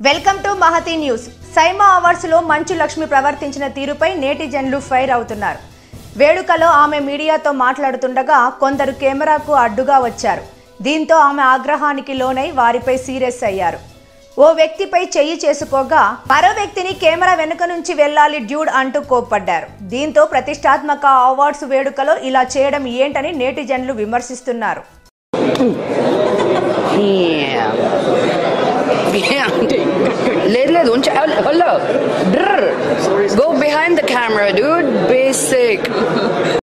Welcome to Mahathi news SIIMA awards లో మంచు లక్ష్మి ప్రవర్తించిన తీరుపై నేటిజన్లు ఫైర్ అవుతున్నారు వేడుకలో ఆమె మీడియాతో మాట్లాడుతుండగా కొందరు కెమెరాకు అడ్డుగా వచ్చారు దీంతో ఆమె ఆగ్రహానికి లోనై వారిపై సీరియస్ అయ్యారు ఓ వ్యక్తిపై చెయ్యి చేసుకోగా మరో వ్యక్తిని కెమెరా వెనుక నుంచి వెళ్ళాలి డ్యూడ్ అంటూ కోప్పడ్డారు దీంతో ప్రతిష్టాత్మక అవార్డ్స్ వేడుకలో ఇలా చేయడం ఏంటని నేటిజన్లు విమర్శిస్తున్నారు Yeah. Yeah. లేదు లేదు ఉంచ hello go behind the camera dude basic